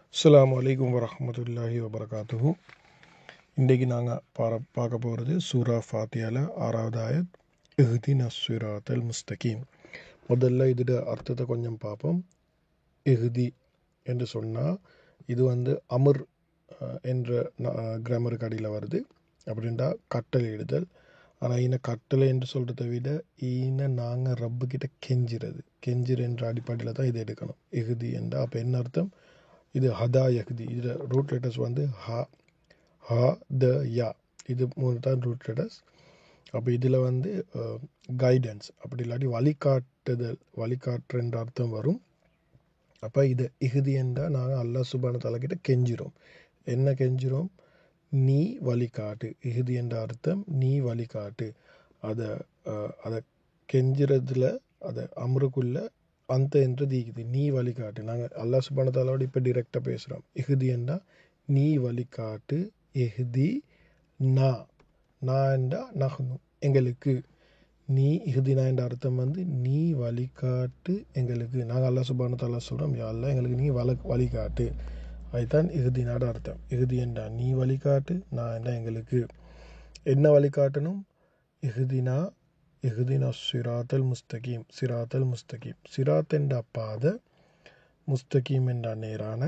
அஸ்ஸலாமு அலைக்கும் வரஹ்மத்துல்லாஹி வபரகாத்துஹு இன்றைக்கு நாங்கள் பார பார்க்க போகிறது சூரா ஃபாத்தியால ஆறாவது ஆயத் இஹ்தின் அஸ்ஸிராத்தல் முஸ்தகீம் முதல்ல இதோட அர்த்தத்தை கொஞ்சம் பார்ப்போம் இஹ்தி என்று சொன்னால் இது வந்து அமர் அஹ், என்ற கிராமருக்கு அடியில் வருது அப்படின்டா கட்டளையிடுதல் ஆனால் ஈன கட்டளை என்று சொல்கிறத விட ஈன நாங்கள் ரப்பு கிட்ட கெஞ்சிறது கெஞ்சிற என்ற அடிப்படையில் தான் இதை எடுக்கணும் இஹ்தி என்றா அப்போ என்ன அர்த்தம் இது ஹதா யஹ்தி இதில் ரூட் லெட்டர்ஸ் வந்து ஹா ஹா த யா இது மூணு தான் ரூட் லெட்டர்ஸ் அப்போ இதில் வந்து கைடன்ஸ் அப்படி இல்லாட்டி வழிகாட்டுதல் வழிகாட்டுன்ற அர்த்தம் வரும் அப்போ இது இகுதி என்றால் நாங்கள் அல்லாஹ் சுபான தலைக்கிட்ட கெஞ்சிரோம் என்ன கெஞ்சிரோம் நீ வழிகாட்டு இகுதி என்ற அர்த்தம் நீ வழிகாட்டு அதை அஹ், அதை கெஞ்சுறதுல அதை அமருக்குள்ள அந்த என்றது இருக்குது நீ வழிகாட்டு நாங்கள் அல்லாஹ் சுபான தாலாவோட இப்போ டிரெக்டாக பேசுகிறோம் இகுதி என்றா நீ வழிகாட்டு இஹ்தி நா நான் என்றா நஹ்னு எங்களுக்கு நீ இஹ்தினா என்ற அர்த்தம் வந்து நீ வழிகாட்டு எங்களுக்கு நாங்கள் அல்லாஹ் சுபான தாலா சொல்கிறோம் யாழ்ல எங்களுக்கு நீ வழ வழிகாட்டு அதுதான் இறுதினாட அர்த்தம் இறுதி என்றா நீ வழிகாட்டு நான் என்றா எங்களுக்கு என்ன வழிகாட்டணும் இஹ்தினா இஹ்தினா சிராத்தல் முஸ்தகீம் சிராத்தல் முஸ்தகீம் சிராத் என்ற பாதை முஸ்தகீம் என்ற நேரான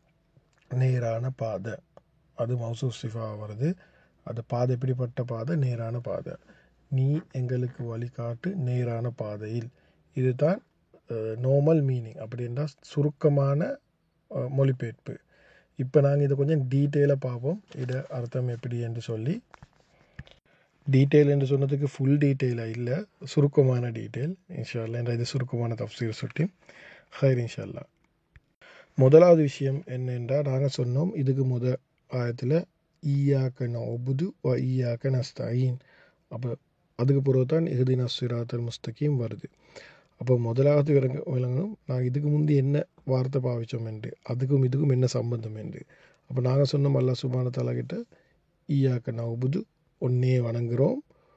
நேரான பாதை அது மௌசூ சிஃபா வருது அது பாதை எப்படிப்பட்ட பாதை நேரான பாதை நீ எங்களுக்கு வழிகாட்டு நேரான பாதையில் இதுதான் நார்மல் மீனிங் அப்படின்றா சுருக்கமான அஹ், மொழிபெயர்ப்பு இப்போ நாங்கள் இதை கொஞ்சம் டீட்டெயிலாக பார்ப்போம் இதை அர்த்தம் எப்படி என்று சொல்லி டீட்டெயில் என்று சொன்னதுக்கு ஃபுல் டீட்டெயிலாக இல்லை சுருக்கமான டீட்டெயில் இன்ஷால்லா என்ற இது சுருக்கமான தப்சீர் சுட்டி ஹைர் இன்ஷால்லா முதலாவது விஷயம் என்னென்றால் நாங்கள் சொன்னோம் இதுக்கு முத ஆயத்தில் ஈயாக்க நொபுது வ ஈயாக்க நஸ்தாயின் அப்போ அதுக்கு பிறகு தான் இஹ்தின சிராத்தல் முஸ்தகீம் வருது அப்போ முதலாவது விளங்க விளங்கணும் நான் இதுக்கு முந்தி என்ன வார்த்தை பாவிச்சோம் என்று அதுக்கும் இதுக்கும் என்ன சம்பந்தம் என்று அப்போ நாங்கள் சொன்னோம் அல்லா சுபான கிட்ட ஈயாக்க நொபுது ஒன்னே வணங்குகிறோம்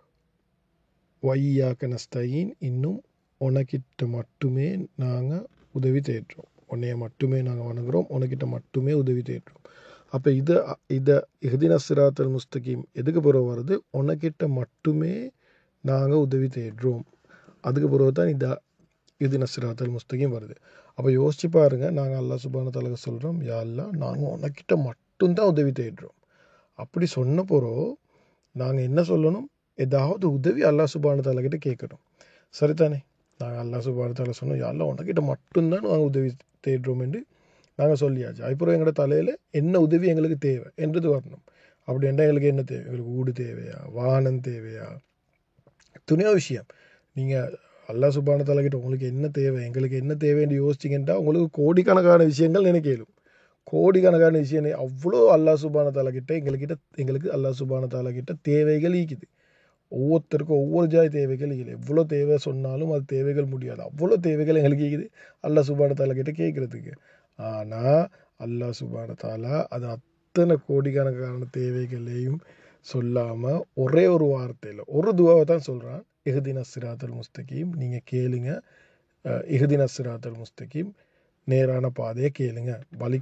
வையாக்க நஸ்தாயின் இன்னும் உனக்கிட்ட மட்டுமே நாங்கள் உதவி தேடுறோம் உன்னைய மட்டுமே நாங்கள் வணங்குறோம் உனக்கிட்ட மட்டுமே உதவி தேடுறோம் அப்போ இதை இதை இஹ்தின சிராத்தல் முஸ்தகீம் எதுக்கு பிறகு வருது உனக்கிட்ட மட்டுமே நாங்கள் உதவி தேடுறோம் அதுக்கு பிறகு தான் இந்த இஹ்தின சிராத்தல் முஸ்தகீம் வருது அப்போ யோசிச்சு பாருங்க நாங்கள் அல்லாஹ் சுபான தலக சொல்கிறோம் யா அல்லாஹ் நாங்கள் உனக்கிட்ட மட்டும்தான் உதவி தேடுறோம் அப்படி சொன்ன பிறகு நாங்கள் என்ன சொல்லணும் ஏதாவது உதவி அல்லாஹ் சுபான தலகிட்ட கேட்கணும் சரிதானே நாங்கள் அல்லாஹ் சுபான தலை சொன்னோம் யா அல்லாஹ் உனக்கிட்ட மட்டும்தான் நாங்கள் உதவி தேடுறோம் என்று நாங்கள் சொல்லியாச்சு அப்புறம் எங்களோட தலையில் என்ன உதவி எங்களுக்கு தேவை என்றது வரணும் அப்படி என்றால் எங்களுக்கு என்ன தேவை எங்களுக்கு ஊடு தேவையா வாகனம் தேவையா துணியோ விஷயம் நீங்கள் அல்லா சுபான தலைக்கிட்ட உங்களுக்கு என்ன தேவை எங்களுக்கு என்ன தேவைன்னு யோசிச்சிங்கன்னா உங்களுக்கு கோடிக்கணக்கான விஷயங்கள் நினைக்கலும் கோடிக்கணக்கான விஷயம் அவ்வளோ அல்லா சுபான தலைக்கிட்ட எங்கள்கிட்ட எங்களுக்கு அல்லா சுபான தலைக்கிட்ட தேவைகள் ஈக்குது ஒவ்வொருத்தருக்கும் ஒவ்வொரு ஜாய் தேவைகள் இருக்குது எவ்வளோ தேவை சொன்னாலும் அது தேவைகள் முடியாது அவ்வளோ தேவைகள் எங்களுக்கு இருக்குது அல்லா சுபான தலைக்கிட்ட கேட்குறதுக்கு ஆனால் அல்லாஹ் சுபான தாலா அது அத்தனை கோடிக்கணக்கான தேவைகளையும் சொல்லாமல் ஒரே ஒரு வார்த்தையில் ஒரு துவாவை தான் சொல்கிறான் இஹ்தின சிராத்தல் முஸ்தகீம் நீங்கள் கேளுங்க அஹ், இஹ்தின சிராத்தல் முஸ்தகீம் நேரான பாதையை கேளுங்க வழி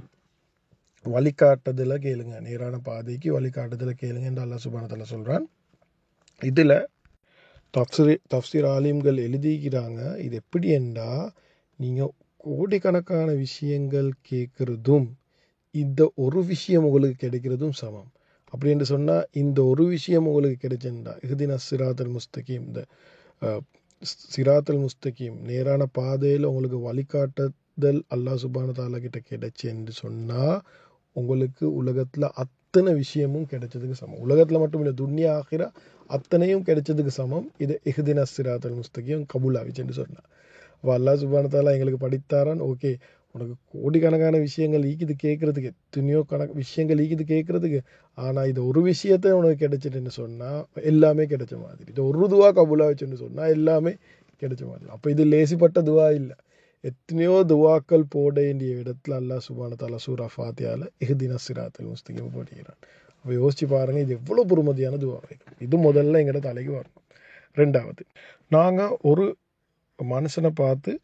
வழிகாட்டுதல கேளுங்க நேரான பாதைக்கு வழிகாட்டுதல கேளுங்க என்று அல்லாஹ் சுபான தாலா சொல்கிறான் இதில் தப்சீர் தப்சீர் ஆலிம்கள் எழுதிக்கிறாங்க இது எப்படி என்றா நீங்கள் கோடிக்கணக்கான விஷயங்கள் கேட்குறதும் இந்த ஒரு விஷயம் உங்களுக்கு கிடைக்கிறதும் சமம் அப்படி என்று சொன்னால் இந்த ஒரு விஷயம் உங்களுக்கு கிடைச்சிருந்தா இஹ்தின சிராத்தல் முஸ்தகீம் இந்த அஹ், சிராத்தல் முஸ்தகீம் நேரான பாதையில் உங்களுக்கு வழிகாட்டுதல் அல்லாஹ் சுபான தாலா கிட்ட கிடைச்சு என்று சொன்னால் உங்களுக்கு உலகத்தில் அத்தனை விஷயமும் கிடைச்சதுக்கு சமம் உலகத்தில் மட்டும் இல்லை துன்யா ஆகிரா அத்தனையும் கிடைச்சதுக்கு சமம் இது இஹ்தின சிராத்தல் முஸ்தகீம் கபூல் ஆகிச்சுன்னு சொன்னார் அப்போ அல்லாஹ் சுபான தாலா எங்களுக்கு படித்தாரான் ஓகே உனக்கு கோடிக்கணக்கான விஷயங்கள் ஈக்குது கேட்குறதுக்கு எத்தனையோ கணக்கு விஷயங்கள் ஈக்குது கேட்குறதுக்கு ஆனால் இது ஒரு விஷயத்த உனக்கு கிடைச்சிட்டுன்னு சொன்னால் எல்லாமே கிடைச்ச மாதிரி இது ஒரு துவா கபூலா வச்சுன்னு சொன்னால் எல்லாமே கிடைச்ச மாதிரி அப்போ இது லேசிப்பட்ட துவா இல்லை எத்தனையோ துவாக்கள் போட வேண்டிய இடத்துல அல்லாஹ் சுபான தாலா சூரா ஃபாத்தியால இஹ்தின சிராத்தல் முஸ்தகிம் போடுகிறான் அப்போ யோசிச்சு பாருங்க இது எவ்வளோ பொறுமதியான துவா வைக்கும் இது முதல்ல எங்களோட தலைக்கு வரணும் ரெண்டாவது நாங்கள் ஒரு மனுஷனை பார்த்து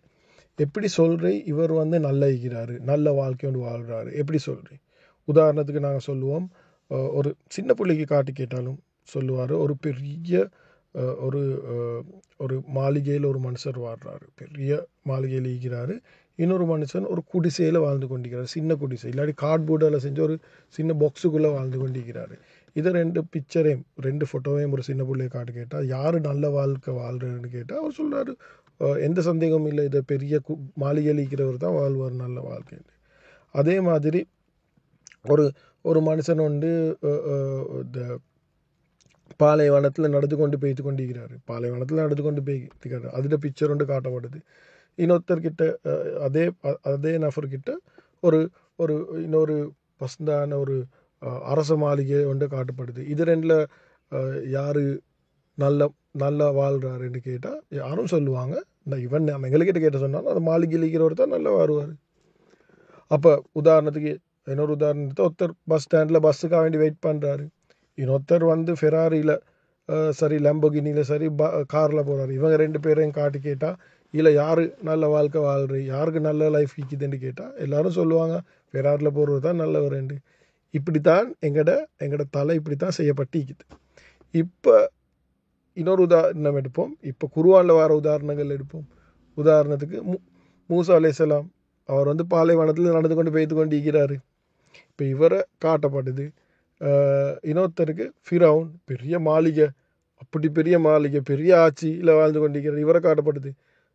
எப்படி சொல்கிறே இவர் வந்து நல்ல இருக்கிறாரு நல்ல வாழ்க்கை ஒன்று வாழ்கிறாரு எப்படி சொல்கிறே உதாரணத்துக்கு நாங்கள் சொல்லுவோம் அஹ், ஒரு சின்ன பிள்ளைக்கு காட்டி கேட்டாலும் சொல்லுவார் ஒரு பெரிய அஹ், ஒரு அஹ், ஒரு மாளிகையில் ஒரு மனுஷர் வாழ்றாரு பெரிய மாளிகையில் இருக்கிறாரு இன்னொரு மனுஷன் ஒரு குடிசையில் வாழ்ந்து கொண்டிருக்கிறார் சின்ன குடிசை இல்லாட்டி கார்ட்போர்டில் செஞ்ச ஒரு சின்ன பாக்ஸுக்குள்ளே வாழ்ந்து கொண்டிருக்கிறாரு இதை ரெண்டு பிக்சரையும் ரெண்டு ஃபோட்டோவையும் ஒரு சின்ன பிள்ளைய காட்டு கேட்டால் யார் நல்ல வாழ்க்கை வாழ்றதுன்னு கேட்டால் அவர் சொல்றாரு "அஹ், எந்த சந்தேகமும் இல்லை இதை பெரிய கு மாளிகையில் இருக்கிறவர் தான் வாழ்வார் நல்ல வாழ்க்கைன்னு அதே மாதிரி ஒரு ஒரு மனுஷன் வந்து அஹ், அஹ், இந்த பாலைவனத்தில் நடந்து கொண்டு போய்த்து கொண்டிருக்கிறாரு பாலைவனத்தில் நடந்து கொண்டு போய்க்கிறாரு அதில் பிக்சர் ஒன்று காட்டப்படுது இன்னொருத்தர்கிட்ட அஹ், அதே அ- அதே நபர்கிட்ட ஒரு ஒரு இன்னொரு பசந்தான ஒரு அஹ், அரச மாளிகை ஒன்று காட்டப்படுது இது ரெண்டில் யார் நல்ல நல்லா வாழ்கிறாருன்னு கேட்டால் யாரும் சொல்லுவாங்க இந்த இவன் நம்ம எங்கள்கிட்ட கேட்ட சொன்னாலும் அந்த மாளிகையில் இருக்கிறவர் தான் நல்லா வருவார் அப்போ உதாரணத்துக்கு இன்னொரு உதாரணத்தை ஒருத்தர் பஸ் ஸ்டாண்டில் பஸ்ஸுக்காக வேண்டி வெயிட் பண்ணுறாரு இன்னொருத்தர் வந்து ஃபெராரியில் சரி லம்போகினியில் சரி ப காரில் போகிறாரு இவங்க ரெண்டு பேரையும் காட்டி கேட்டால் இல்லை யார் நல்ல வாழ்க்கை வாழ்றி யாருக்கு நல்ல லைஃப் இருக்குதுன்னு கேட்டால் எல்லாரும் சொல்லுவாங்க ஃபெராரியில் போகிறது தான் நல்லவரேண்டு இப்படி தான் எங்கட எங்கட தலை இப்படி தான் செய்யப்பட்டிக்குது இப்போ இன்னொரு உதாரணம் எடுப்போம் இப்போ குருவானில் வர உதாரணங்கள் எடுப்போம் உதாரணத்துக்கு மூ மூசா அலைசலாம் அவர் வந்து பாலைவனத்தில் நடந்து கொண்டு பெய்து கொண்டு இருக்கிறாரு இப்போ இவரை காட்டப்படுது ஆஹ் இன்னொருத்தருக்கு ஃபிரவுன் பெரிய மாளிகை அப்படி பெரிய மாளிகை பெரிய ஆட்சியில் வாழ்ந்து கொண்டிருக்கிறார் இவரை காட்டப்படுது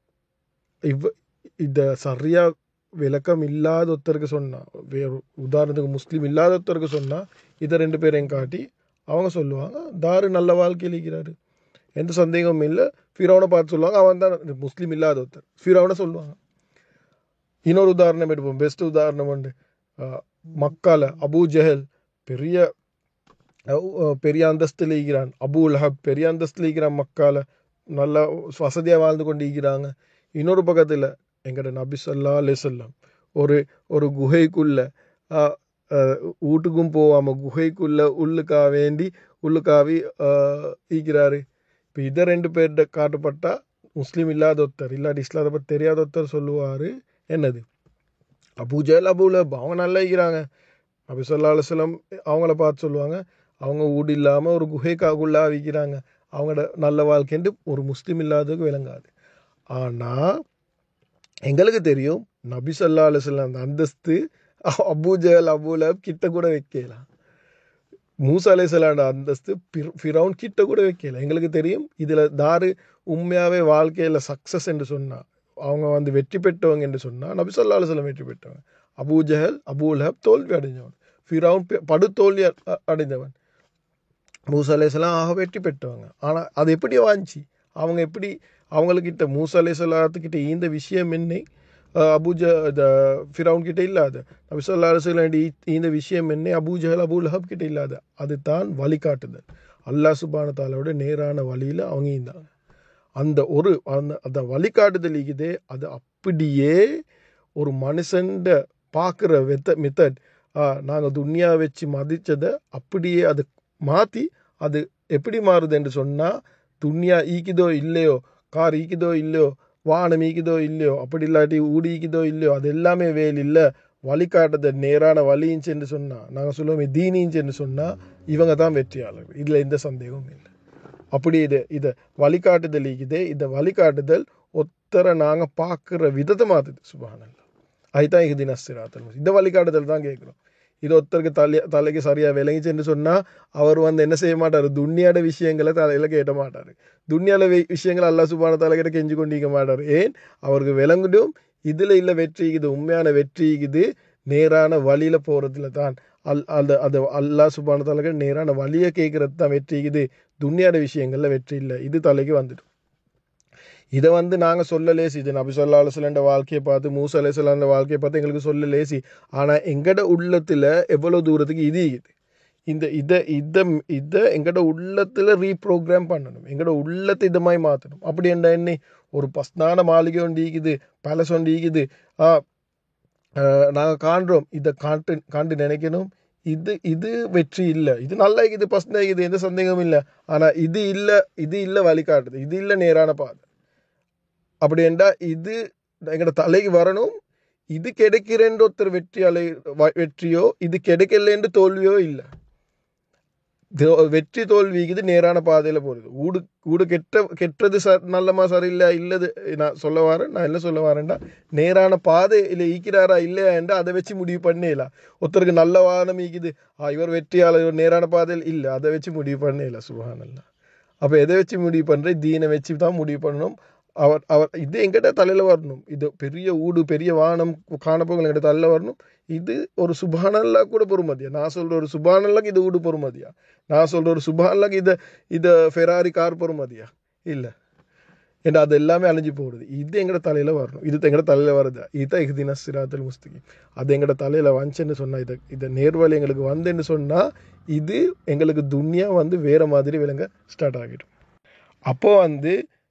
இவ இந்த சரியாக விளக்கம் இல்லாத ஒருத்தருக்கு சொன்னால் வேறு உதாரணத்துக்கு முஸ்லீம் இல்லாத ஒருத்தருக்கு சொன்னால் இதை ரெண்டு பேரையும் காட்டி அவங்க சொல்லுவாங்க தாரு நல்ல வாழ்க்கையில் இருக்கிறாரு எந்த சந்தேகமும் இல்லை ஃபிரௌனை பார்த்து சொல்லுவாங்க அவன் தான் முஸ்லீம் இல்லாத ஒருத்தர் ஃபிரௌனை சொல்லுவாங்க இன்னொரு உதாரணம் எடுப்போம் பெஸ்ட் உதாரணம் உண்டு அஹ் மக்கால அபூ ஜஹல் பெரிய அஹ் அஹ் பெரிய அந்தஸ்தில் இருக்கிறான் அபூ லஹப் பெரிய அந்தஸ்தில் இருக்கிறான் மக்கால நல்லா வசதியாக வாழ்ந்து கொண்டு இருக்கிறாங்க இன்னொரு பக்கத்தில் எங்கட நபி சொல்லா அலிசல்லாம் ஒரு ஒரு குகைக்குள்ள அஹ், அஹ், வீட்டுக்கும் போகாமல் குகைக்குள்ள உள்ளுக்கா வேண்டி உள்ளுக்காவி அஹ், ஈக்கிறாரு இப்போ இதை ரெண்டு பேர்கிட்ட காட்டப்பட்டா முஸ்லீம் இல்லாத ஒருத்தர் இல்லாட்டி இஸ்லாத்தை பற்றி தெரியாத ஒருத்தர் சொல்லுவார் என்னது அபூஜல் அபூலப் அவங்க நல்லா இருக்கிறாங்க நபி சொல்லா அலுவலம் அவங்கள பார்த்து சொல்லுவாங்க அவங்க வீடு இல்லாமல் ஒரு குகைக்காக்குள்ளா விற்கிறாங்க அவங்களோட நல்ல வாழ்க்கைன்ட்டு ஒரு முஸ்லீம் இல்லாததுக்கு விளங்காது ஆனால் எங்களுக்கு தெரியும் நபி சொல்லா அலுவலம் அந்த அந்தஸ்து அபூஜல் அபூலப் கிட்ட கூட வைக்கலாம் மூசா அலைசலாண்ட அந்தஸ்து பிர்- ஃபிரௌன் கிட்ட கூட வைக்கல எங்களுக்கு தெரியும் இதில் தாரு உண்மையாகவே வாழ்க்கையில் சக்ஸஸ் என்று சொன்னா அவங்க வந்து வெற்றி பெற்றவங்க என்று சொன்னால் நபி சொல்லா அலுவலம் வெற்றி பெற்றவங்க அபூ ஜஹல் அபூ லஹப் தோல்வி அடைஞ்சவன் ஃபிரௌன் பெ- படு தோல்வி அ- அ- அடைந்தவன் மூசா அலைசலாம் ஆக வெற்றி பெற்றவங்க ஆனால் அது எப்படி வாஞ்சி அவங்க எப்படி அவங்கக்கிட்ட மூசா அலைசலாத்துக்கிட்ட இந்த விஷயம் என்ன அஹ் அபூஜ இந்த ஃபிரௌன் கிட்ட இல்லாத நபி சொல்லா அலுவலம் இந்த விஷயம் என்ன அபூஜஹல் அபூ லஹப் கிட்ட இல்லாத அதுதான் வழிகாட்டுதல் அல்லாஹ் சுபான தாலாவோட நேரான வழியில் அவங்க இருந்தாங்க அந்த ஒரு அந்த அந்த வழிகாட்டுதல் இருக்குதே அது அப்படியே ஒரு மனுஷன்ட பார்க்குற வெத்த மெத்தட் நாங்கள் துன்யா வச்சு மதித்ததை அப்படியே அது மாற்றி அது எப்படி மாறுது என்று சொன்னால் துன்யா ஈக்குதோ இல்லையோ கார் ஈக்குதோ இல்லையோ வானம் ஈக்குதோ இல்லையோ அப்படி இல்லாட்டி ஊடி ஈக்குதோ இல்லையோ அது எல்லாமே வேல் இல்லை வழிகாட்டுதல் நேரான வழியின்னு என்று சொன்னால் நாங்கள் சொல்லுவோமே தீனின்னு என்று சொன்னால் இவங்க தான் வெற்றியாளர்கள் இதில் எந்த சந்தேகமும் இல்லை அப்படி இது இதை வழிகாட்டுதல் இருக்குதே இந்த வழிகாட்டுதல் ஒத்தரை நாங்கள் பார்க்குற விதத்தை மாற்றுது சுபானல்ல அதுதான் இது நஸ்திராத்தல் இந்த வழிகாட்டுதல் தான் கேட்குறோம் இது ஒருத்தருக்கு தலை தலைக்கு சரியாக விளங்கிச்சுன்னு சொன்னால் அவர் வந்து என்ன செய்ய மாட்டார் துன்யாட விஷயங்களை தலையில் கேட்ட மாட்டார் துன்யால வி- விஷயங்களை அல்லா சுபான தலைகிட்ட கெஞ்சு கொண்டிருக்க மாட்டார் ஏன் அவருக்கு விளங்கிடும் இதில் இல்லை வெற்றி இருக்குது உண்மையான வெற்றி இருக்குது நேரான வழியில் போகிறதுல தான் அல் அந்த அந்த அல்லா சுபான தலைகள் நேரான வழியை கேட்குறது தான் வெற்றி இருக்குது துன்யாட விஷயங்களில் வெற்றி இல்லை இது தலைக்கு வந்துடும் இதை வந்து நாங்கள் சொல்ல லேசி இது நபி சொல்லா அலுவலண்ட வாழ்க்கையை பார்த்து மூசா அலுவலாண்ட வாழ்க்கையை பார்த்து எங்களுக்கு சொல்ல லேசி ஆனால் எங்கட உள்ளத்தில் எவ்வளோ தூரத்துக்கு இது இருக்குது இந்த இதை இதை இதை எங்கட உள்ளத்தில் ரீப்ரோக்ராம் பண்ணணும் எங்கட உள்ளத்தை இதை மாதிரி மாற்றணும் அப்படி என்ன என்ன ஒரு பஸ்தான மாளிகை ஒன்று ஈக்குது பேலஸ் ஒன்று ஈக்குது நாங்கள் காண்றோம் இதை காண்டு காண்டு நினைக்கணும் இது இது வெற்றி இல்லை இது நல்லா இருக்குது பஸ்னா இருக்குது எந்த சந்தேகமும் இல்லை ஆனால் இது இல்லை இது இல்லை வழிகாட்டுது இது இல்லை நேரான பாதை அப்படி என்றால் இது எங்களோட தலைக்கு வரணும் இது கிடைக்கிறேன்ற ஒருத்தர் வெற்றி அலை வ- வெற்றியோ இது கிடைக்கலன்ற தோல்வியோ இல்லை தோ- வெற்றி தோல்விக்குது நேரான பாதையில் போகிறது ஊடு ஊடு கெட்ட கெட்டது ச நல்லமா சரியில்லை இல்லது நான் சொல்ல வரேன் நான் என்ன சொல்ல வரேன்டா நேரான பாதையில் ஈக்கிறாரா இல்லையா என்று அதை வச்சு முடிவு பண்ணல ஒருத்தருக்கு நல்ல வாகனம் ஈக்குது ஆ இவர் வெற்றியாளர் இவர் நேரான பாதையில் இல்லை அதை வச்சு முடிவு பண்ணல சுபஹானல்லா அப்போ எதை வச்சு முடிவு பண்ணுற தீனை வச்சு தான் முடிவு பண்ணணும் அவர் அவர் இது எங்கிட்ட தலையில் வரணும் இது பெரிய ஊடு பெரிய வானம் காணப்போங்கள் எங்கிட்ட தலையில் வரணும் இது ஒரு சுபானல்லா கூட பொறுமதியா நான் சொல்கிற ஒரு சுபானல்லாக்கு இது ஊடு பொறுமதியா நான் சொல்கிற ஒரு சுபானல்லாக்கு இதை இதை ஃபெராரி கார் பொறுமதியா இல்லை ஏன்னா அது எல்லாமே அழிஞ்சு போடுது இது எங்கட தலையில் வரணும் இது எங்கட தலையில் வருது இதுதான் இஹ்தின சிராத்தல் முஸ்தகி அது எங்கட தலையில் வந்துச்சுன்னு சொன்னால் இதை இதை நேர்வழி எங்களுக்கு வந்துன்னு சொன்னால் இது எங்களுக்கு துன்யா வந்து வேறு மாதிரி விளங்க ஸ்டார்ட் ஆகிடும் அப்போ வந்து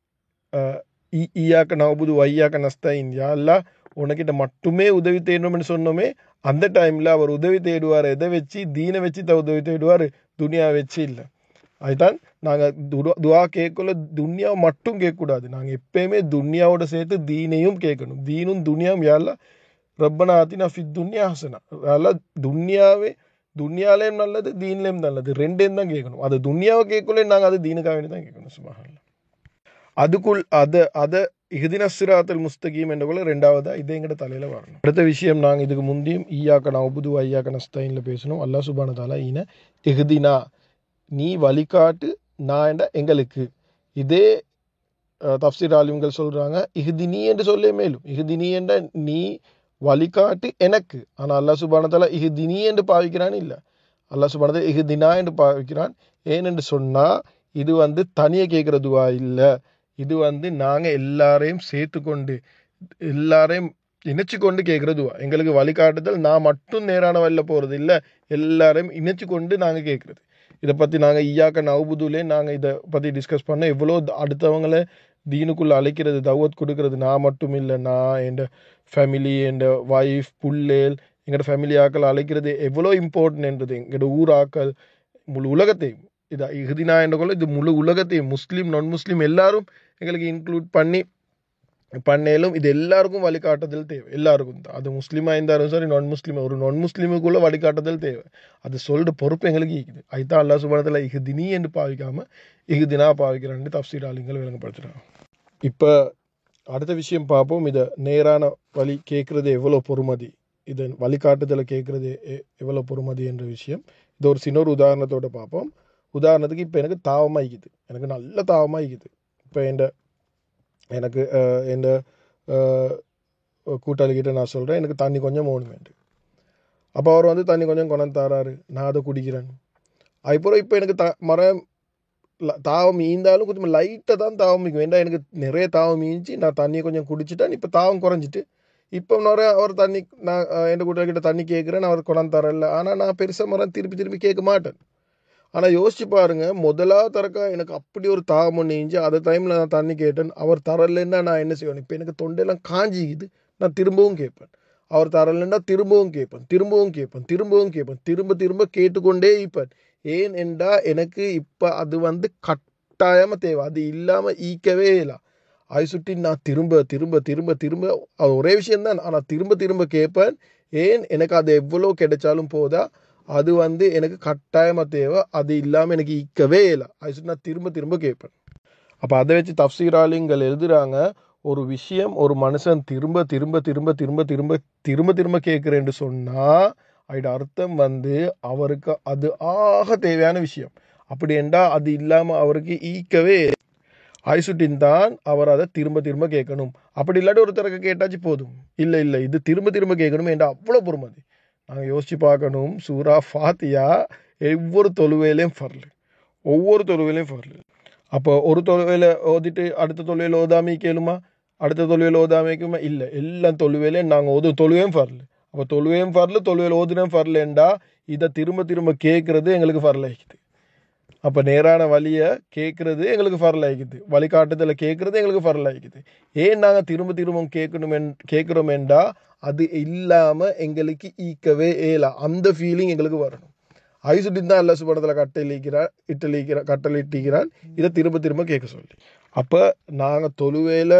அஹ், இ- ஈயாக்க நவபுது வையாக்க நஸ்தாயின் யா அல்லா உனக்கிட்ட மட்டுமே உதவி தேடணும்னு சொன்னோமே அந்த டைமில் அவர் உதவி தேடுவார் எதை வச்சு தீனை வச்சு தான் உதவி தேடுவார் துனியா வச்சு இல்லை அதுதான் நாங்கள் துவா கேட்கல துன்யாவை மட்டும் கேட்கக்கூடாது நாங்கள் எப்பயுமே துன்யாவோட சேர்த்து தீனையும் கேட்கணும் தீனும் துனியாவும் யாரெல்லாம் ரப்பனா ஆத்தினா ஃபி துன்யா ஹசனா அதெல்லாம் துன்யாவே துன்யாலேயும் நல்லது தீன்லேயும் நல்லது ரெண்டையும் தான் கேட்கணும் அது துன்யாவை கேட்கல நாங்கள் அது தீனுக்காக வேண்டி தான் கேட்கணும் சுபஹானல்லாஹ் அதுக்குள் அதை அதை இஹ்தின சிராத்தல் முஸ்தகீம் என்றக்குள்ள ரெண்டாவதா இது எங்கட தலையில் வரணும் அடுத்த விஷயம் நாங்கள் இதுக்கு முந்தியும் ஈயாக்க நவபுது ஐயாக்க நஸ்தாயினில் பேசணும் அல்லாஹ் சுபான தாலா ஈன இஹ்தினா நீ வழிகாட்டு நான் என்ற எங்களுக்கு இதே அஹ், தப்சீர் ஆலிம்கள் சொல்கிறாங்க இஹ்தினி என்று சொல்லே மேலும் இஹ்தினி என்ற நீ வழிகாட்டு எனக்கு ஆனால் அல்லாஹ் சுபான தாலா இஹ்தினி என்று பாவிக்கிறான் இல்லை அல்லாஹ் சுபான தாலா இஹ்தினா என்று பாவிக்கிறான் ஏனென்று சொன்னால் இது வந்து தனியாக கேட்குற துவா இல்லை இது வந்து நாங்கள் எல்லாரையும் சேர்த்து கொண்டு எல்லாரையும் இணைச்சு கொண்டு கேட்குற துவா எங்களுக்கு வழிகாட்டுதல் நான் மட்டும் நேரான வழியில் போகிறது இல்லை எல்லாரையும் இணைச்சு கொண்டு நாங்கள் கேட்குறது இதை பற்றி நாங்கள் ஈயாக்க நவுபுதுலே நாங்கள் இதை பற்றி டிஸ்கஸ் பண்ண எவ்வளோ த- அடுத்தவங்கள தீனுக்குள்ளே அழைக்கிறது தவத் கொடுக்கறது நான் மட்டும் இல்லை நான் என் ஃபேமிலி என் ஒய்ஃப் புள்ளேல் எங்களோட ஃபேமிலி ஆக்கள் அழைக்கிறது எவ்வளோ இம்பார்ட்டன்ட்ன்றது எங்களோட ஊர் ஆக்கள் முழு உலகத்தையும் இது இஹ்தினா என்ற கொள்ள இது முழு உலகத்தையும் முஸ்லீம் நான் முஸ்லீம் எல்லாரும் எங்களுக்கு இன்க்ளூட் பண்ணி பண்ணேலும் இது எல்லாருக்கும் வழிகாட்டுதல் தேவை எல்லாருக்கும் தான் அது முஸ்லீமாக இருந்தாலும் சரி நான் முஸ்லீம் ஒரு நான் முஸ்லீமுக்குள்ள வழிகாட்டுதல் தேவை அது சொல்கிற பொறுப்பு எங்களுக்கு இருக்குது அதுதான் அல்லா சுபானத்தில் இஹ்தினி என்று பாவிக்காமல் இஹ்தினா பாவிக்கிறான்னு தப்சீர் ஆளுங்கள் விளங்கப்படுத்துகிறாங்க இப்போ அடுத்த விஷயம் பார்ப்போம் இதை நேரான வழி கேட்குறது எவ்வளோ பொறுமதி இதை வழிகாட்டுதலை கேட்குறது எ- எவ்வளோ பொறுமதி என்ற விஷயம் இது ஒரு சின்ன ஒரு உதாரணத்தோட பார்ப்போம் உதாரணத்துக்கு இப்போ எனக்கு தாவமாக இருக்குது எனக்கு நல்ல தாவமாக இருக்குது இப்போ என் எனக்கு என் கூட்டாளிகிட்ட நான் சொல்கிறேன் எனக்கு தண்ணி கொஞ்சம் வேண்டு அப்போ அவர் வந்து தண்ணி கொஞ்சம் கொண்டாந்து தராரு நான் அதை குடிக்கிறேன் அதுக்கப்புறம் இப்போ எனக்கு த மரம் ல- தாவம் ஈந்தாலும் கொஞ்சம் லைட்டாக தான் தாவம் மீக்கும் வேண்டாம் எனக்கு நிறைய தாவம் மீஞ்சி நான் தண்ணியை கொஞ்சம் குடிச்சிட்டேன் இப்போ தாவம் குறைஞ்சிட்டு இப்போ நிறைய அவர் தண்ணி நான் அஹ், என் கூட்டாளிகிட்ட தண்ணி கேட்குறேன் அவர் கொண்டாந்து தரல ஆனால் நான் பெருசாக மரம் திருப்பி திருப்பி கேட்க மாட்டேன் ஆனால் யோசிச்சு பாருங்க முதலாவது தரக்கா எனக்கு அப்படி ஒரு தாகம் ஒன்று இஞ்சி அந்த டைமில் நான் தண்ணி கேட்டேன் அவர் தரலைன்னா நான் என்ன செய்வேன் இப்போ எனக்கு தொண்டையெல்லாம் காஞ்சிக்குது நான் திரும்பவும் கேட்பேன் அவர் தரலைன்னா திரும்பவும் கேட்பேன் திரும்பவும் கேட்பேன் திரும்பவும் கேட்பேன் திரும்ப திரும்ப கேட்டுக்கொண்டே இருப்பேன் ஏன் என்றா எனக்கு இப்போ அது வந்து கட்டாயமாக தேவை அது இல்லாமல் ஈக்கவே இல்லை அதை சுட்டி நான் திரும்ப திரும்ப திரும்ப திரும்ப அது ஒரே விஷயம்தான் ஆனால் திரும்ப திரும்ப கேட்பேன் ஏன் எனக்கு அது எவ்வளோ கிடைச்சாலும் போதா அது வந்து எனக்கு கட்டாயமாக தேவை அது இல்லாமல் எனக்கு ஈக்கவே இல்லை அது சுட்டி நான் திரும்ப திரும்ப கேட்பேன் அப்போ அதை வச்சு தப்சீராளிங்கள் எழுதுறாங்க ஒரு விஷயம் ஒரு மனுஷன் திரும்ப திரும்ப திரும்ப திரும்ப திரும்ப திரும்ப திரும்ப கேட்குறேன்னு சொன்னால் அதோட அர்த்தம் வந்து அவருக்கு அது ஆக தேவையான விஷயம் அப்படி என்றா அது இல்லாமல் அவருக்கு ஈக்கவே ஐசுட்டின் தான் அவர் அதை திரும்ப திரும்ப கேட்கணும் அப்படி இல்லாட்டி ஒருத்தருக்கு கேட்டாச்சு போதும் இல்லை இல்லை இது திரும்ப திரும்ப கேட்கணும் என்ற அவ்வளோ பொறுமதி நாங்கள் யோசிச்சு பார்க்கணும் சூரா ஃபாத்தியா ஒவ்வொரு தொழுவையிலையும் ஃபர்லு ஒவ்வொரு தொழுவையிலையும் ஃபர்லு அப்போ ஒரு தொழுவையில் ஓதிட்டு அடுத்த தொழுவையில் ஓதாமி கேளுமா அடுத்த தொழுவையில் ஓதாமிக்குமா இல்லை எல்லா தொழுவையிலையும் நாங்கள் ஓது தொழுவையும் ஃபர்லு அப்போ தொழுவையும் ஃபர்லு தொழுவையில் ஓதுனையும் ஃபர்லேண்டா இதை திரும்ப திரும்ப கேட்குறது எங்களுக்கு ஃபர்ல் ஆகிக்குது அப்போ நேரான வழியை கேட்குறது எங்களுக்கு ஃபர்ல் ஆகிக்குது வழிகாட்டுதலை கேட்குறது எங்களுக்கு ஃபர்ல் ஆகிக்குது ஏன் நாங்கள் திரும்ப திரும்ப கேட்கணும் என் கேட்குறோமேண்டா அது இல்லாமல் எங்களுக்கு ஈக்கவே ஏலா அந்த ஃபீலிங் எங்களுக்கு வரணும் ஐசுட்டின் தான் அல்ல சுபடத்தில் கட்டளிக்கிறார் இட்டளிக்கிறார் கட்டளிட்டுகிறான் இதை திரும்ப திரும்ப கேட்க சொல்லி அப்போ நாங்கள் தொழுவேல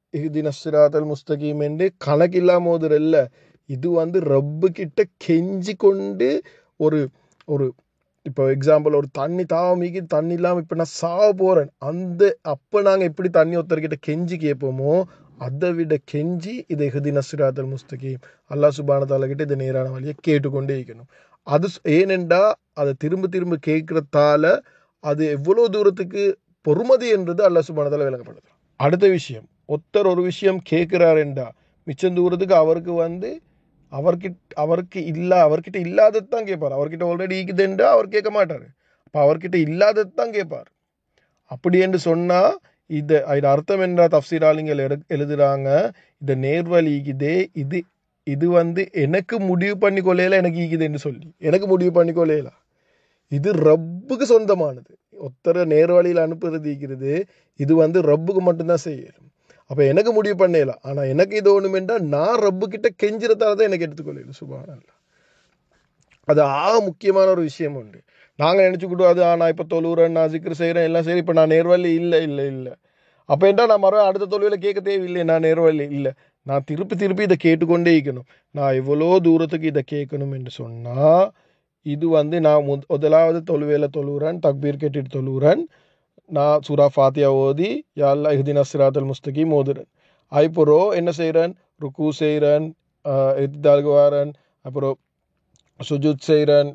இஹ்தின சிராத்தல் முஸ்தகீம் என்று கணக்கில்லாம ஓதுறல்ல இது வந்து ரப்பு கிட்ட கெஞ்சி கொண்டு ஒரு ஒரு இப்போ எக்ஸாம்பிள் ஒரு தண்ணி தாவமிக்கு தண்ணி இல்லாமல் இப்போ நான் சாவ போகிறேன் அந்த அப்போ நாங்கள் எப்படி தண்ணி ஒருத்தர்கிட்ட கெஞ்சி கேட்போமோ அதை விட கெஞ்சி இதை ஹதி நஸ்ராத்தல் முஸ்தகீம் அல்லாஹ் சுபானதால கிட்ட இதை நேரான வழியை கேட்டுக்கொண்டே இருக்கணும் அது ஸ்- ஏனெண்டா அதை திரும்ப திரும்ப கேட்கறதால அது எவ்வளோ தூரத்துக்கு பொறுமதி என்றது அல்லாஹ் சுபானதால விளங்கப்படுது அடுத்த விஷயம் ஒருத்தர் ஒரு விஷயம் கேட்குறாருண்டா மிச்சம் தூரத்துக்கு அவருக்கு வந்து அவர்கிட்ட அவருக்கு இல்லா அவர்கிட்ட இல்லாதது தான் கேட்பார் அவர்கிட்ட ஆல்ரெடி ஈக்குதுண்டா அவர் கேட்க மாட்டார் அப்போ அவர்கிட்ட இல்லாதது தான் கேட்பார் அப்படி என்று சொன்னால் இது இது அர்த்தம் என்ன தப்சீர் ஆளுங்கள் எடு எழுதுறாங்க இந்த நேர்வழி ஈக்குதே இது இது வந்து எனக்கு முடிவு பண்ணி கொள்ளையில எனக்கு ஈக்குதுன்னு சொல்லி எனக்கு முடிவு பண்ணி கொள்ளையில இது ரப்புக்கு சொந்தமானது ஒத்தரை நேர்வழியில் அனுப்புறது ஈக்கிறது இது வந்து ரப்புக்கு மட்டும்தான் செய்யணும் அப்போ எனக்கு முடிவு பண்ணலாம் ஆனால் எனக்கு இது ஒன்றுமெண்டா நான் ரப்பு கிட்ட கெஞ்சிறதால தான் எனக்கு எடுத்துக்கொள்ளல சுபானல்ல அது ஆக முக்கியமான ஒரு விஷயம் உண்டு நாங்கள் நினச்சிக்கிட்டு அது ஆ, நான் இப்போ தொழுகிறேன் நான் சிக்கர் செய்கிறேன் எல்லாம் சரி இப்போ நான் நேர்வழி இல்லை இல்லை இல்லை அப்போ என்ன நான் மறுபடியும் அடுத்த தொழுவில் கேட்க தேவையில்லை நான் நேர்வழி இல்லை நான் திருப்பி திருப்பி இதை கேட்டுக்கொண்டே இருக்கணும் நான் எவ்வளோ தூரத்துக்கு இதை கேட்கணும் என்று சொன்னால் இது வந்து நான் முத முதலாவது தொழுவேல தொழுகிறேன் தக்பீர் கேட்டுட்டு தொழுகிறேன் நான் சூரா ஃபாத்தியா ஓதி யாழ்லா இஹ்தின் அஸ்ராத்தல் முஸ்தகீம் ஓதுறேன் அதுக்கப்புறம் என்ன செய்கிறேன் ருக்கு செய்கிறேன் எத்தாளுக்கு வாரன் அப்புறம் சுஜூத் செய்கிறேன்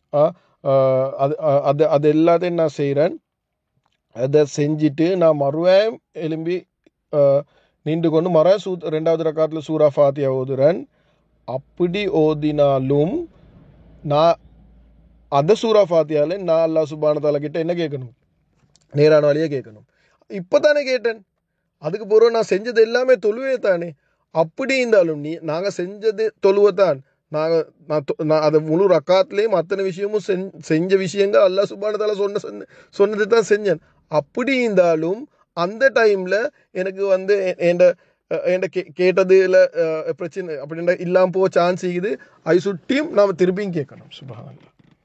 அது அ- அது அது எல்லாத்தையும் நான் செய்கிறேன் அதை செஞ்சுட்டு நான் மறுவேன் எலும்பி அஹ், நின்று கொண்டு மற சூ ரெண்டாவது ரக்காத்தில் சூரா ஃபாத்தியா ஓதுறேன் அப்படி ஓதினாலும் நான் அந்த சூரா ஃபாத்தியால நான் அல்லாஹ் சுபான தாலா கிட்ட என்ன கேட்கணும் நேரான வழியே கேட்கணும் இப்போ தானே கேட்டேன் அதுக்கு பிறகு நான் செஞ்சது எல்லாமே தொழுவே தானே அப்படி இருந்தாலும் நீ நாங்கள் செஞ்சது தொழுவை தான் நாங்கள் நான் தொ- நான் அதை முழு ரக்காத்துலேயும் அத்தனை விஷயமும் செஞ் செஞ்ச விஷயங்கள் அல்லாஹ் சுபானதால சொன்ன சொன்ன சொன்னது தான் செஞ்சேன் அப்படி இருந்தாலும் அந்த டைமில் எனக்கு வந்து என் என்கிட்ட கே கேட்டதில் பிரச்சனை அப்படின்ற இல்லாமல் போக சான்ஸ் இருக்குது ஐ சுட்டியும் நாம் திருப்பியும் கேட்கணும் சுபானல்லா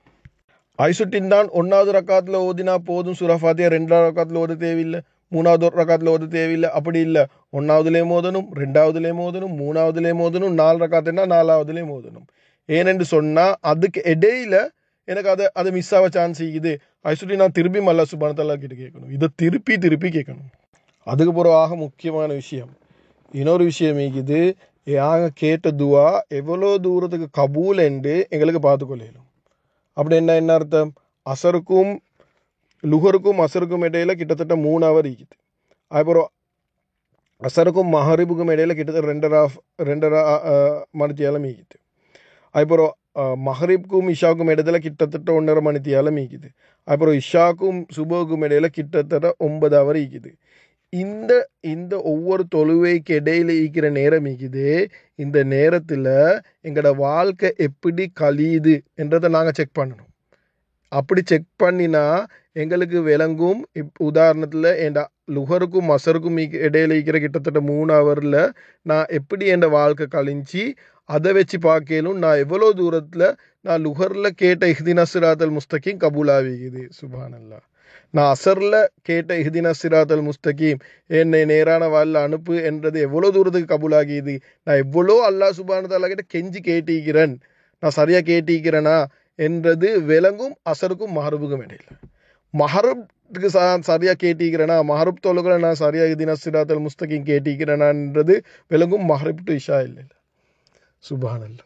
ஐசுட்டின் தான் ஒன்றாவது ரக்காத்தில் ஓதினா போதும் சுரஃபாத்தியா ரெண்டாவது ரக்காத்தில் ஓத தேவையில்லை மூணாவது ரக்காத்தில் ஓத தேவையில்லை அப்படி இல்லை ஒன்றாவதுலேயே மோதணும் ரெண்டாவதுலேயே மோதணும் மூணாவதுலேயே மோதணும் நாலு ரக்காத்துனா நாலாவதுலேயே மோதணும் ஏனென்று சொன்னால் அதுக்கு இடையில எனக்கு அதை அதை மிஸ் ஆக சான்ஸ் இருக்குது ஐசுட்டி நான் திருப்பி மல்லா சுபானத்தல்லா கிட்ட கேட்கணும் இதை திருப்பி திருப்பி கேட்கணும் அதுக்கு பிறகு ஆக முக்கியமான விஷயம் இன்னொரு விஷயம் இருக்குது யாங்க கேட்ட துவா எவ்வளோ தூரத்துக்கு கபூல் என்று எங்களுக்கு பார்த்துக்கொள்ளலும் அப்படி என்ன என்ன அர்த்தம் அசருக்கும் லுகருக்கும் அசருக்கும் இடையில கிட்டத்தட்ட மூணு ஹவர் இருக்குது அப்புறம் அசருக்கும் மஹரிபுக்கும் இடையில கிட்டத்தட்ட ரெண்டரை half- ரெண்டரை மணித்தியாலம் ஈக்குது அப்புறம் மஹரிப்க்கும் இஷாக்கும் இடையில கிட்டத்தட்ட ஒன்றரை மணித்தியாலம் ஈக்குது அப்புறம் இஷாக்கும் சுபோக்கும் இடையில கிட்டத்தட்ட ஒன்பது ஹவர் ஈக்குது இந்த இந்த ஒவ்வொரு தொழுவைக்கு இடையில ஈக்கிற நேரம் ஈக்குது இந்த நேரத்தில் எங்களோட வாழ்க்கை எப்படி கழியுது என்றதை நாங்கள் செக் பண்ணணும் அப்படி செக் பண்ணினா எங்களுக்கு விளங்கும் இப் உதாரணத்தில் என் லுகருக்கும் மசருக்கும் ஈக்க- இடையில இருக்கிற கிட்டத்தட்ட மூணு ஹவரில் நான் எப்படி என் வாழ்க்கை கழிஞ்சு அதை வச்சு பார்க்கலும் நான் எவ்வளோ தூரத்தில் நான் லுகரில் கேட்ட இஹ்தின சிராத்தல் முஸ்தகீம் கபூலாவிக்குது சுபானல்லா நான் அசரில் கேட்ட இஹ்தின சிராத்தல் முஸ்தகீம் என்னை நேரான வாழ்ல அனுப்பு என்றது எவ்வளோ தூரத்துக்கு கபூலாகியது நான் எவ்வளோ அல்லாஹ் சுபான தாலா கிட்ட கெஞ்சி கேட்டிக்கிறேன் நான் சரியாக கேட்டிக்கிறேனா என்றது விளங்கும் அசருக்கும் மஹரபுக்கும் இடையில மஹரப்க்கு ச சரியாக கேட்டிக்கிறேனா மஹரப் தொழுகளை நான் சரியாக இதின சிராத்தல் முஸ்தகீம் கேட்டிக்கிறேனான்றது விளங்கும் மஹரப் டு இஷா இல்லை சுபானல்லா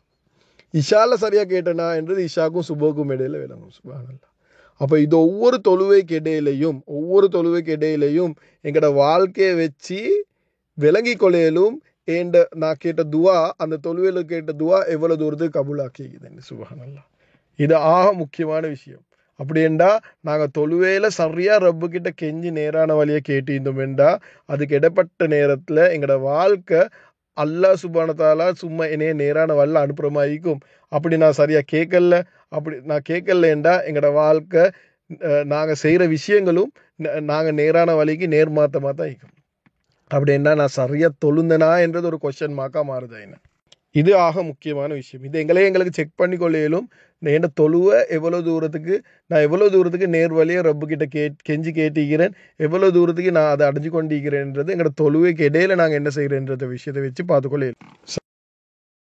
இஷால சரியாக கேட்டனா என்றது இஷாக்கும் சுபோக்கும் இடையில விளங்கும் சுபானல்லா அப்போ இது ஒவ்வொரு தொழுவைக்கு இடையிலையும் ஒவ்வொரு தொழுவைக்கு இடையிலையும் எங்களோட வாழ்க்கையை வச்சு விளங்கி கொள்ளையிலும் ஏண்ட நான் கேட்ட துவா அந்த தொழுவையில் கேட்ட துவா எவ்வளோ தூரத்துக்கு கபூலாக்கிக்குதுன்னு சுபஹானல்லா இது ஆக முக்கியமான விஷயம் அப்படின்டா நாங்கள் தொழுவையில் சரியாக ரப்பு கிட்ட கெஞ்சி நேரான வழியை கேட்டிருந்தோம்டா அதுக்கு இடப்பட்ட நேரத்தில் எங்களோட வாழ்க்கை அல்லாஹ் சுபானத்தாலா சும்மா என்னைய நேரான வழியில் அனுப்புகிற மாதிரிக்கும் அப்படி நான் சரியாக கேட்கல அப்படி நான் கேட்கலண்டா எங்களோட வாழ்க்கை நாங்கள் செய்கிற விஷயங்களும் நாங்கள் நேரான வழிக்கு நேர்மாத்தமாக தான் இருக்கும் அப்படின்னா நான் சரியாக தொழுந்தனா என்றது ஒரு கொஷன் மார்க்காக மாறுது என்ன இது ஆக முக்கியமான விஷயம் இது எங்களே எங்களுக்கு செக் பண்ணி கொள்ளையிலும் என் தொழுவை எவ்வளோ தூரத்துக்கு நான் எவ்வளோ தூரத்துக்கு நேர் வழியாக ரப்புக்கிட்ட கே கெஞ்சி கேட்டிக்கிறேன் எவ்வளோ தூரத்துக்கு நான் அதை அடைஞ்சு கொண்டிருக்கிறேன்றது எங்களோட தொழுவைக்கு இடையில நாங்கள் என்ன செய்கிறேன்றத விஷயத்தை வச்சு பார்த்துக்கொள்ள